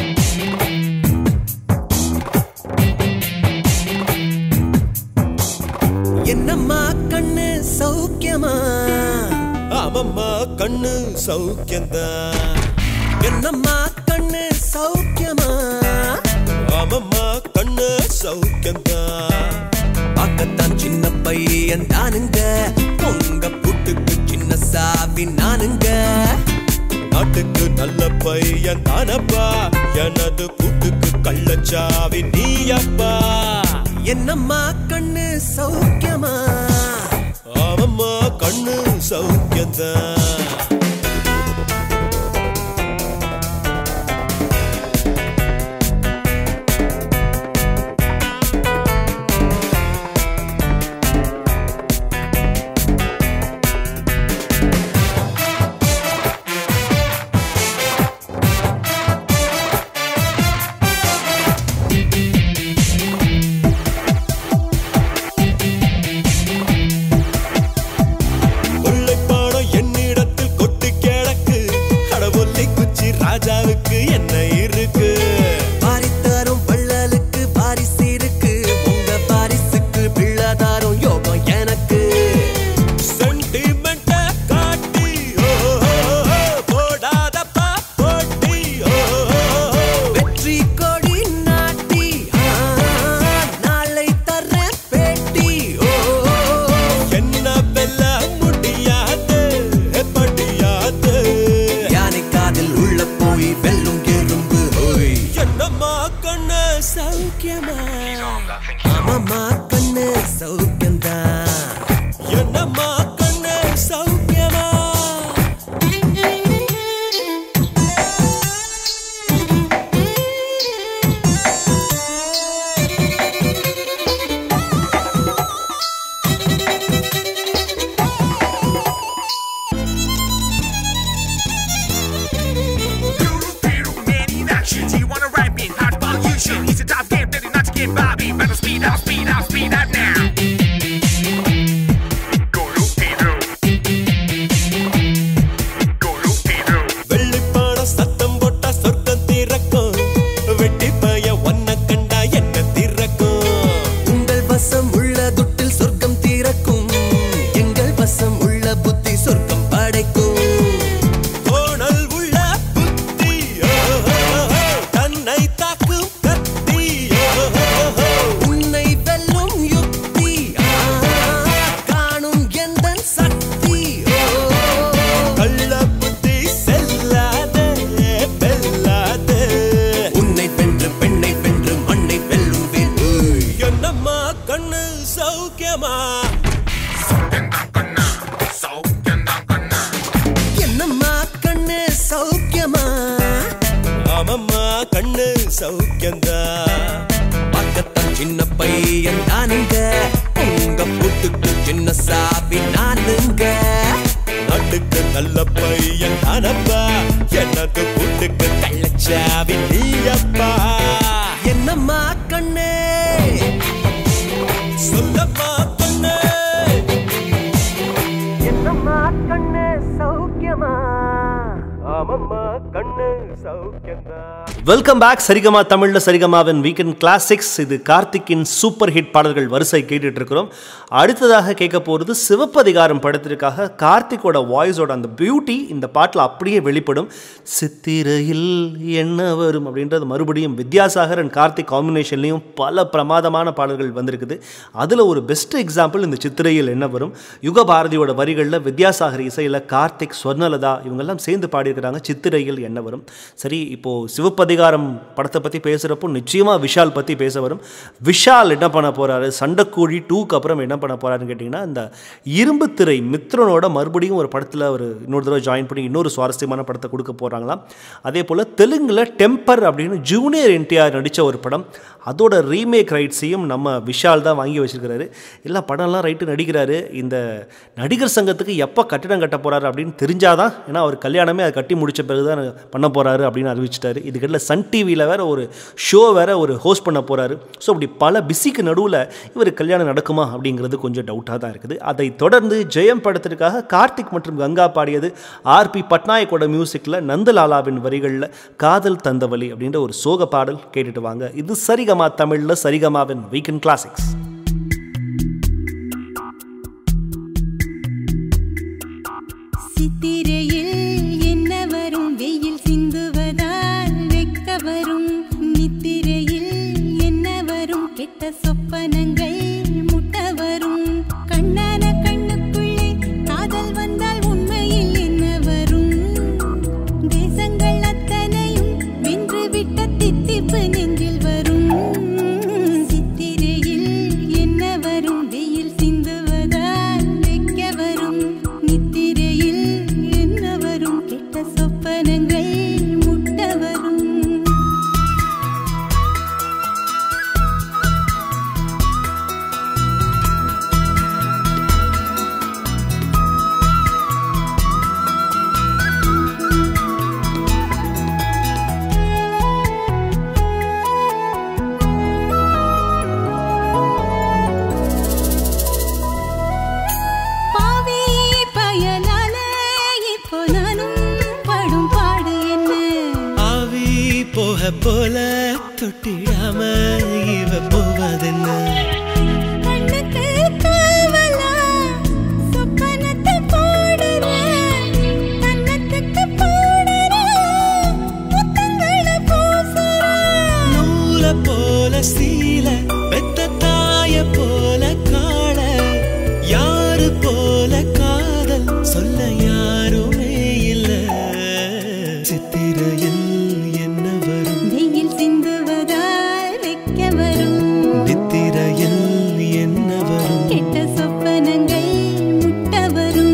என்னம்மா கண்ணு சௌக்கியமா ஆமம்மா கண்ணு சௌக்கியம்தான் என்னம்மா கண்ணு சௌக்கியமா ஆமம்மா கண்ணு சௌக்கியம்தான் பார்க்கத்தான் சின்ன பையன் தானுங்க உங்க புட்டுக்கு சின்ன சாவி நானுங்க நாட்டுக்கு நல்ல பையன் தானப்பா எனது கூட்டுக்கு கள்ளச்சாவி நீயப்பா என்னம்மா கண்ணு சௌக்கியமா ஆமம்மா கண்ணு சௌக்கியம்தான் கொள்ளைப்பாடம் என்னிடத்தில் கொட்டி கிடக்கு கடவுளை குச்சி ராஜாவுக்கு என்ன இருக்கு பாரித்தாரும் வள்ளலுக்கு பாரிசு இருக்கு உங்க பாரிசுக்கு பிள்ளாதாரும் யோகம் எனக்கு சென்டிமெண்ட காட்டி ஓ, ஓ, ஓ, போடாதப்பா போட்டி ஓ, ஓ, ஓ. வெற்றி கொடி நாட்டி ஆ, நாளை தர்றேன் பேட்டி ஓ, ஓ, ஓ. என்ன வெல்ல முடியாது படியாது யானை காதில் உள்ள போய் வெல்லும் எறும்பு ஓய் என்னம்மா கண்ணு சௌக்கியமா ஆமாம்மா கண்ணு சௌக்கியம்தான் என்னம்மா கண்ணு சௌக்கியமா Man in action, do you wanna ride me? Hard pollution, it's a tough game, ready not to get by me. Better speed up, speed up, speed up now. Go loop-de-doo. Go loop-de-doo. வெள்ளிப்பாட சத்தம் போட்டா சொர்க்கம் திறக்கும் வெட்டி பய ஒன்ன கண்டா என்ன திறக்கும் உங்கள் வசம் உள்ள துட்டில் சொர்க்கம் நானப்பா என்னது கூட்டுக்கு கள்ளச்சாவி நீயப்பா என்னம்மா கண்ணே சொல்லப்பா கண்ணே என்னம்மா கண்ணே சௌக்கியமா ஆமம்மா கண்ணு சௌக்கியம்தான் வெல்கம் பேக் சரிகமா தமிழ்ல சரிகமாவின் வீக்கெண்ட் கிளாசிக்ஸ் இது கார்த்திக்கின் சூப்பர் ஹிட் பாடல்கள் வரிசை கேட்டுட்டு இருக்கிறோம் அடுத்ததாக கேட்க போகிறது சிவப்பதிகாரம் படத்திற்காக கார்த்திக்கோட வாய்ஸோட அந்த பியூட்டி இந்த பாட்டில் அப்படியே வெளிப்படும் சித்திரையில் என்ன வரும் அப்படின்றது மறுபடியும் வித்யாசாகர் அண்ட் கார்த்திக் காம்பினேஷன்லேயும் பல பிரமாதமான பாடல்கள் வந்திருக்குது அதில் ஒரு பெஸ்ட் எக்ஸாம்பிள் இந்த சித்திரையில் என்ன வரும் யுக பாரதியோட வரிகளில் வித்யாசாகர் இசையில் கார்த்திக் ஸ்வர்ணலதா இவங்கெல்லாம் சேர்ந்து பாடியிருக்கிறாங்க சித்திரையில் என்ன வரும் சரி இப்போது சிவப்பதிகாரம் படத்தை பற்றி பேசுகிறப்போ நிச்சயமாக விஷால் பற்றி பேச வரும் விஷால் என்ன பண்ண போகிறாரு சண்டைக்கோழி டூக்கு அப்புறம் என்ன பண்ண போகிறாருன்னு கேட்டிங்கன்னா இந்த இரும்பு திரை மித்ரனோட மறுபடியும் ஒரு படத்தில் ஒரு இன்னொரு தடவை ஜாயின் பண்ணி இன்னொரு சுவாரஸ்யமான படத்தை கொடுக்க போகிறாங்களாம் அதே போல் தெலுங்கில் டெம்பர் அப்படின்னு ஜூனியர் என்டிஆர் நடித்த ஒரு படம் அதோட ரீமேக் ரைட்ஸையும் நம்ம விஷால் தான் வாங்கி வச்சிருக்கிறாரு எல்லா படம்லாம் ரைட்டு நடிக்கிறாரு இந்த நடிகர் சங்கத்துக்கு எப்போ கட்டிடம் கட்ட போகிறாரு அப்படின்னு தெரிஞ்சாதான் ஏன்னா அவர் கல்யாணமே அதை கட்டி முடிச்ச பிறகு தான் பண்ண போகிறாரு அப்படின்னு அறிவிச்சிட்டாரு இதுக்கிட்ட சன் டிவியில் வேற ஒரு ஷோ வேற ஒரு ஹோஸ்ட் பண்ண போகிறாரு ஸோ அப்படி பல பிஸிக்கு நடுவில் இவர் கல்யாணம் நடக்குமா அப்படிங்கிறது கொஞ்சம் டவுட்டாக தான் இருக்குது அதை தொடர்ந்து ஜெயம் படத்திற்காக கார்த்திக் மற்றும் கங்கா பாடியது ஆர்பி பட்நாயக்கோட மியூசிக்கில் நந்தலாலாவின் வரிகளில் காதல் தந்தவலி அப்படின்ற ஒரு சோக பாடல் கேட்டுட்டு வாங்க இது சரிகமா தமிழில் சரிகமாவின் வீக்கெண்ட் கிளாசிக்ஸ் சித்திரையில் என்ன வரும் வெயில் சிந்துவதால் வெக்க வரும் நித்திரையில் என்ன வரும் கெட்ட சொப்பனங்கள் முட்ட வரும் கண்ணான கண்ணுக்குள்ளே காதல் வந்தால் உண்மையில் என்ன வரும் தேசங்கள் அத்தனையும் வென்று விட்ட தித்திப்பு நெஞ்சில் வரும் சித்திரையில் என்ன வரும் வெயில் சிந்துவதால் வெக்க வரும் நித்திரையில் என்ன வரும் கெட்ட சொப்பனங்கள் முட்ட வரும் பாவி பயனால இப்போ நானும் படும் பாடு என்ன ஆவி போக போல தொட்டிடாம இவ போவதென்ன கண்ணுக்கு காவலா சொப்பனத்தை போடுற கண்ணத்துக்கு போடுற முத்தங்களை பூசுற நூல போல சீல பெத்த தாய போல காள யாரு போல காதல் சொல்ல யாருமே இல்ல சித்திரையில் என்ன வரும் வெயில் சிந்துவதால் வெக்க வரும் நித்திரையில் என்ன வரும் கெட்ட சொப்பனங்கள் முட்ட வரும்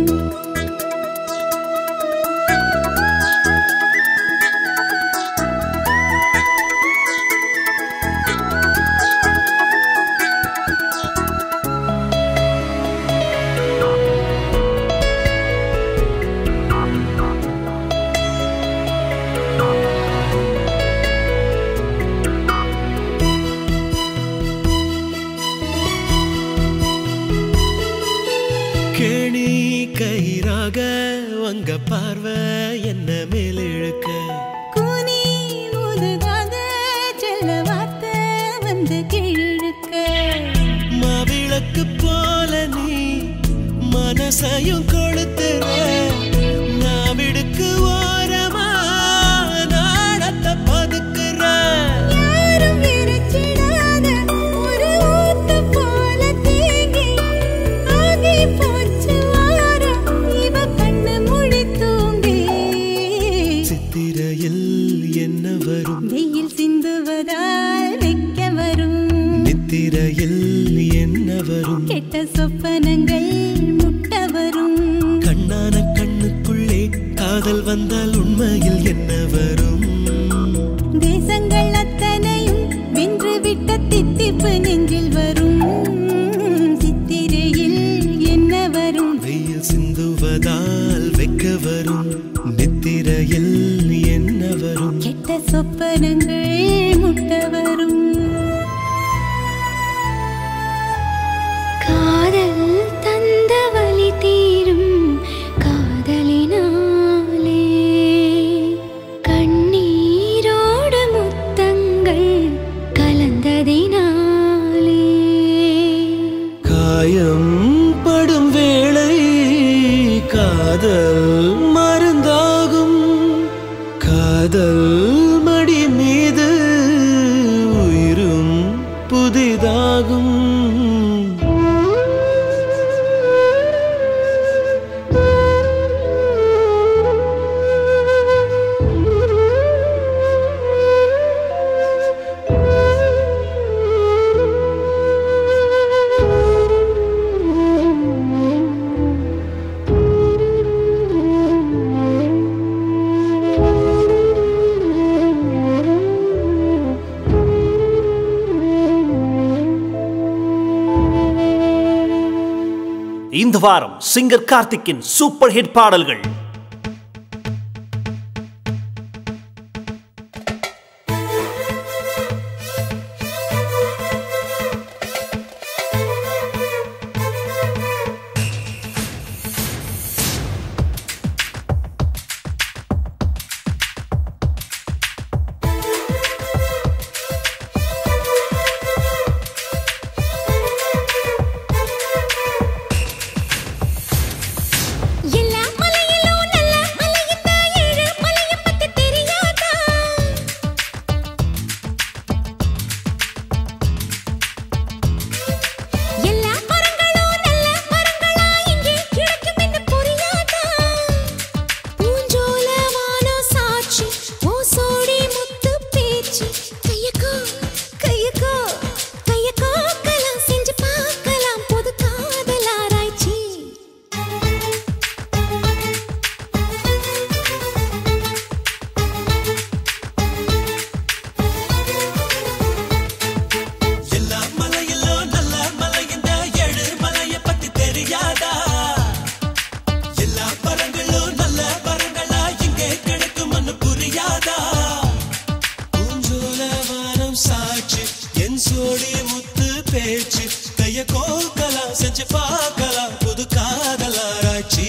கேணி கயிறாக உங்க பார்வை என்ன மேலிழுக்க கூனி முதுகாத செல்ல வார்த்தை வந்து கீழிழுக்க மாவிளக்கு போல நீ மனசையும் கொளுத்துற நாவிடுக்கு ஓரமா நாடத்தை பதுக்குற யாரும் விரிச்சிடாத ஒரு ஊத்து போல தேங்கி ஆகி போச்சு வாரம் இவ கண்ணு முடி தூங்கி சித்திரையில் என்ன வரும் வெயில் சிந்துவதால் வெக்க வரும் நித்திரையில் என்ன வரும் கெட்ட சொப்பனங்கள் முட்ட வரும் கண்ணான கண்ணுக்குள்ளே காதல் வந்தால் உண்மையில் என்ன வரும் தேசங்கள் அத்தனையும் வென்று விட்ட தித்திப்பு நெஞ்சில் வரும் சித்திரையில் என்ன வரும் வெயில் சிந்துவதால் வெக்க வரும் புதிதாகும் இந்த வாரம் சிங்கர் கார்த்திக்கின் சூப்பர் ஹிட் பாடல்கள் எல்லா மலையிலும் நல்ல மலையத்தா ஏழு மலைய பத்தி தெரியாதா எல்லா மரங்களும் நல்ல மரங்களா இங்கே கிடக்கும் என்று புரியாதா பூஞ்சோல வானம் சாட்சி ஓ சோடி முத்து பேச்சு கையக்கோ கையக்கோ கையக்கோ கலாம் செஞ்சு பார்க்கலாம் பொது காதல் ஆராய்ச்சி எல்லா மலையிலோ நல்ல மலை இந்த ஏழு மலைய பத்தி தெரியாதா எல்லா பழங்களும் நல்ல பழங்களா இங்கே கிடைக்கும்னு புரியாதா பூஞ்சோல வானம் சாட்சி என் சோடி முத்து பேச்சு கைய கோக்கலாம் செஞ்சு பார்க்கலாம் புது காதல் ஆராய்ச்சி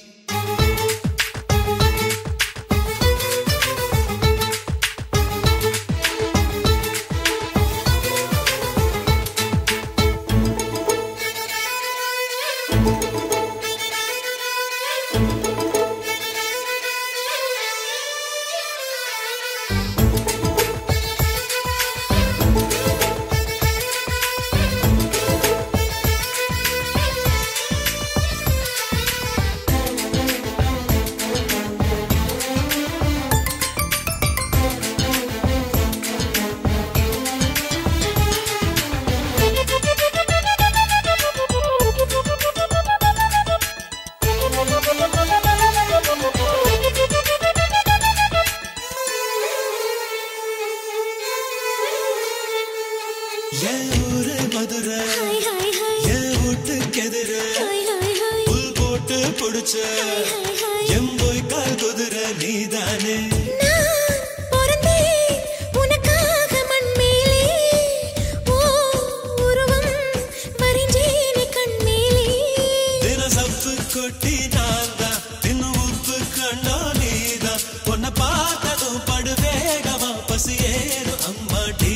என் ஊரு மதுரை ஹாய் ஹாய் ஹாய் என் வீட்டுக்கு எதிர ஹாய் ஹாய் ஹாய் புல் போட்டு புடிச்ச ஹாய் ஹாய் எம் போய் கால் குதிரை நீதானே நான் பிறந்தேன் உனக்காக மண்மேலே ஓ உருவம் வரைஞ்சேனே கண்மேலே தின சப்பு கொட்டி நான்தான் தின்னு உப்பு கண்ணோ நீதான் உன்னை பார்த்ததும் படு வேகமா பசி ஏறும் அம்மாடி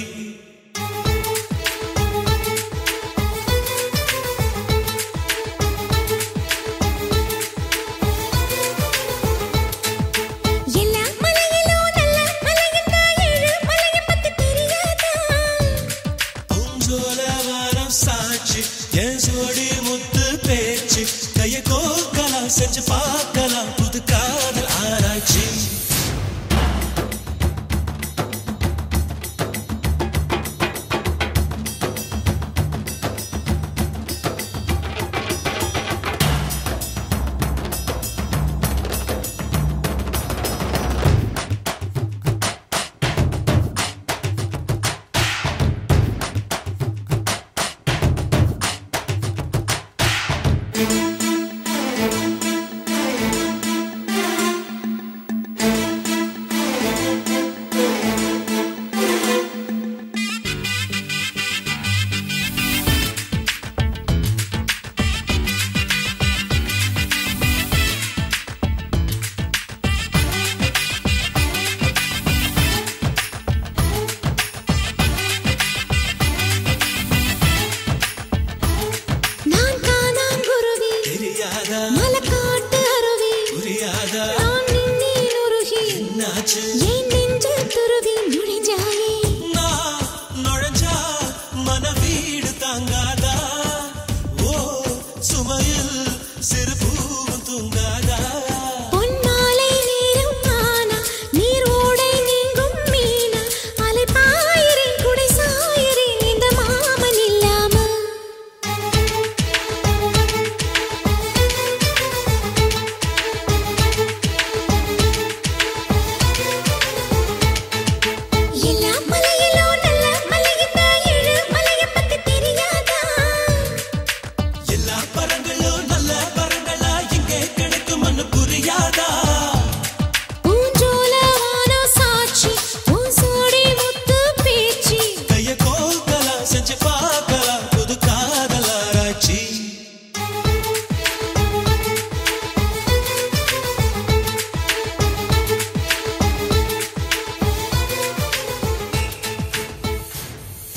எல்லா மலையிலும் நல்ல மலையந்தா ஏழு மலைய பத்தி தெரியாதா பூஞ்சோல வாரம் சாட்சி என் சோடி முத்து பேச்சு கைய கோக்கலாம் செஞ்சு பார்க்கலாம் புது காதல் ஆராய்ச்சி நான் காணாங்குருவி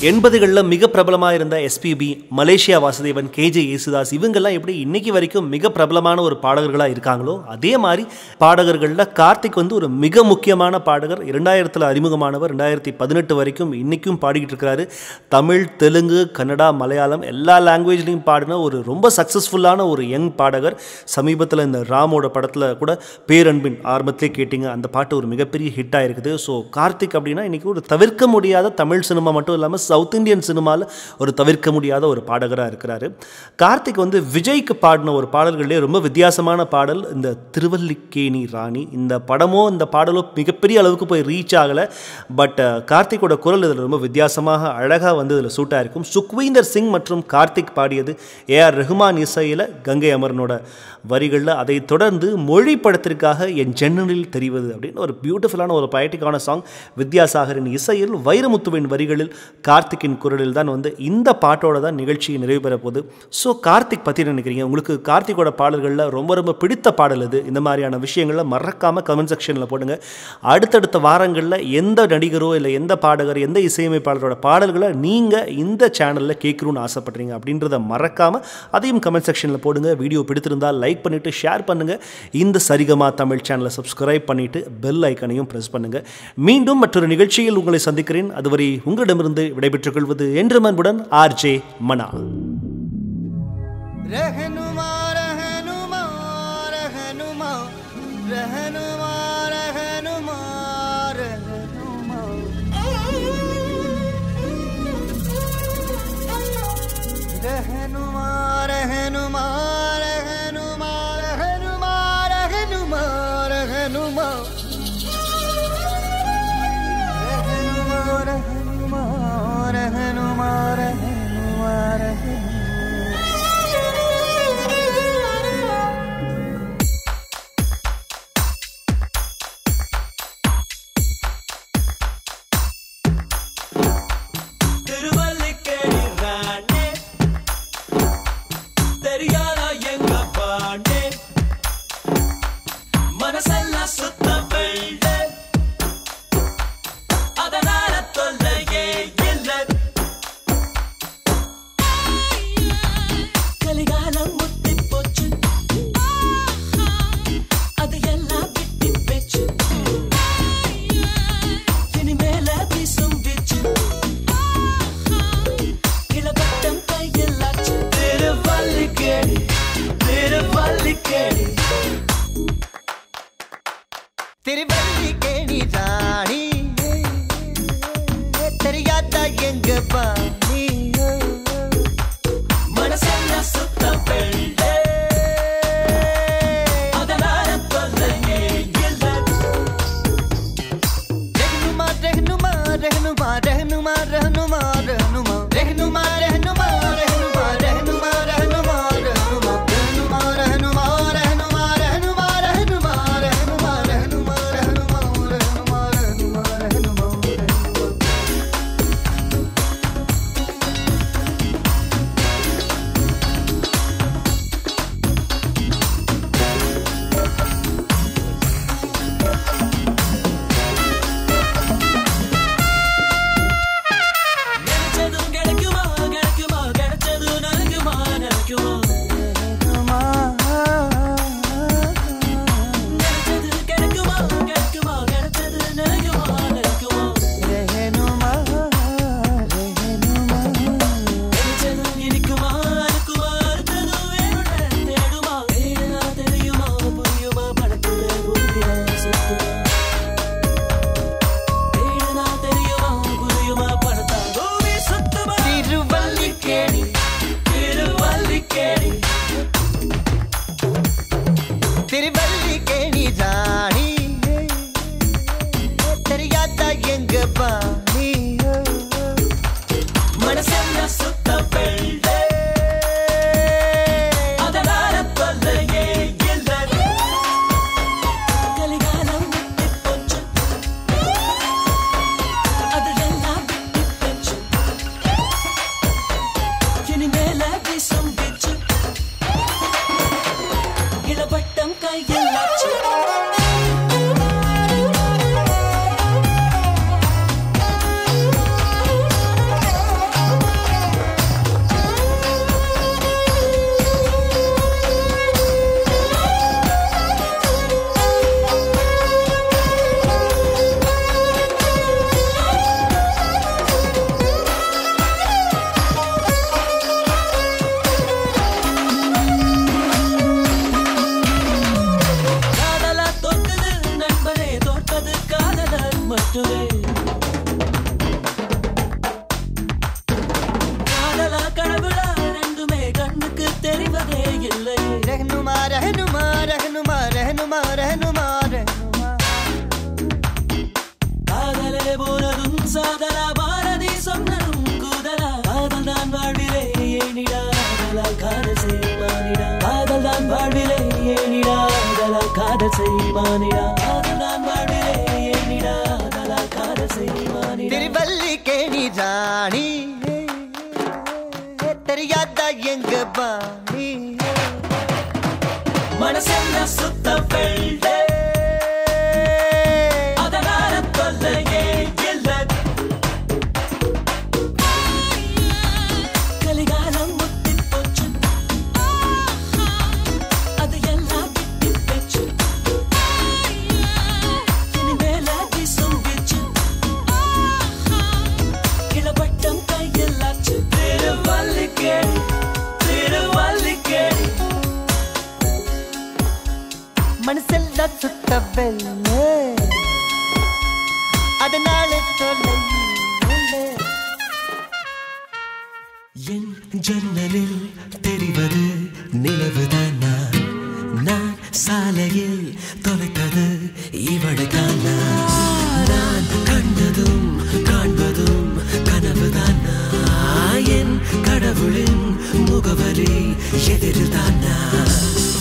எண்பதுகளில் மிக பிரபலமாக இருந்த எஸ்பிபி மலேசியா வாசுதேவன் கேஜே யேசுதாஸ் இவங்கெல்லாம் எப்படி இன்னைக்கு வரைக்கும் மிக பிரபலமான ஒரு பாடகர்களாக இருக்காங்களோ அதே மாதிரி பாடகர்களில் கார்த்திக் வந்து ஒரு மிக முக்கியமான பாடகர் இரண்டாயிரத்தில் அறிமுகமானவர் ரெண்டாயிரத்தி பதினெட்டு வரைக்கும் இன்றைக்கும் பாடிக்கிட்டு இருக்கிறாரு தமிழ் தெலுங்கு கன்னடா மலையாளம் எல்லா லாங்குவேஜ்லையும் பாடின ஒரு ரொம்ப சக்ஸஸ்ஃபுல்லான ஒரு யங் பாடகர் சமீபத்தில் இந்த ராமோட படத்தில் கூட பேரன்பின் ஆரம்பத்திலே கேட்டிங்க அந்த பாட்டு ஒரு மிகப்பெரிய ஹிட் ஆயிருக்குது ஸோ கார்த்திக் அப்படின்னா இன்றைக்கி ஒரு தவிர்க்க முடியாத தமிழ் சினிமா மட்டும் இல்லாமல் சவுத் இந்தியன் சினிமாவில் ஒரு தவிர்க்க முடியாத ஒரு பாடகராக இருக்கிறாரு கார்த்திக் வந்து விஜய்க்கு பாடின ஒரு பாடல்களே ரொம்ப வித்தியாசமான பாடல் இந்த திருவல்லிக்கேணி ராணி இந்த படமோ இந்த பாடலோ மிகப்பெரிய அளவுக்கு போய் ரீச் ஆகலை பட் கார்த்திக்கோட குரல் இதில் ரொம்ப வித்தியாசமாக அழகாக வந்து இதில் சூட்டாக இருக்கும் சுக்வீந்தர் சிங் மற்றும் கார்த்திக் பாடியது ஏஆர் ரஹ்மான் இசையில் கங்கை அமரனோட வரிகளில் அதை தொடர்ந்து மொழி படத்திற்காக என் ஜன்னலில் தெரிவது அப்படின்னு ஒரு பியூட்டிஃபுல்லான ஒரு பயட்டிக்கான சாங் வித்யாசாகரின் இசையில் வைரமுத்துவின் வரிகளில் கார்த்திக்கின் குரலில் தான் வந்து இந்த பாட்டோட தான் நிகழ்ச்சி நிறைவு பெற போகுது ஸோ கார்த்திக் பற்றி நினைக்கிறீங்க உங்களுக்கு கார்த்திக்கோட பாடல்களில் ரொம்ப ரொம்ப பிடித்த பாடல் இது இந்த மாதிரியான விஷயங்களை மறக்காமல் கமெண்ட் செக்ஷனில் போடுங்க அடுத்தடுத்த வாரங்களில் எந்த நடிகரோ இல்லை எந்த பாடகர் எந்த இசையமைப்பாளரோட பாடல்களை நீங்கள் இந்த சேனலில் கேட்கணும்னு ஆசைப்படுறீங்க அப்படின்றத மறக்காமல் அதையும் கமெண்ட் செக்ஷனில் போடுங்க வீடியோ பிடித்திருந்தால் லைக் பண்ணிவிட்டு ஷேர் பண்ணுங்கள் இந்த சரிகமா தமிழ் சேனலை சப்ஸ்கிரைப் பண்ணிவிட்டு பெல் ஐக்கனையும் ப்ரெஸ் பண்ணுங்கள் மீண்டும் மற்றொரு நிகழ்ச்சியில் உங்களை சந்திக்கிறேன் அதுவரை உங்களிடமிருந்து விடைபெற்றுக் கொள்வது என்று அன்புடன் ஆர்ஜே மனா रहनुमा रहनुमा रहनुमा रहनुमा रहनुमा रहनुमा रहनुमा रहनुमा रहनुमा रहनुमा रहनुमा रहनुमा रहनुमा रहनुमा रहनुमा रहनुमा रहनुमा रहनुमा रहनुमा रहनुमा रहनुमा रहनुमा रहनुमा காதலே போனதும் சாதலா பாரதி சொன்னதும் கூதலா காதல் தான் வாழ்விலே ஏனிடா ஆதலால் காதல் செய்வானிடா காதல் தான் வாழ்விலே ஏனிடா ஆதலால் காதல் செய்வானிடா காதல் தான் வாழ்விலே ஏனிடா ஆதலால் காதல் செய்வானிடா திருவல்லிக்கேணி ராணி தெரியாதா எங்க பாணி மனசெல்லாம் சுத்த வெள்ளை அதனால தொல்லையே இல்லை கலிகாலம் முத்தி போச்சு அது எல்லாம் விட்டு போச்சு இனிமேல வீசும் வீச்சு இளவட்டம் கையெல்லாச்சு திருவல்லிக்கேணி திருவல்லிக்கேணி மனசெல்லாம் சுத்த வெள்ளை அதனால தொல்லை இல்லை. என் ஜன்னலில் தெரிவது நிலவுதான் நான் நான் சாலையில் தொலைத்தது இவளைதான் நான் நான் கண்டதும் காண்பதும் கனவுதான் நான் என் கடவுளின் முகவரி எதிர்தான் நான்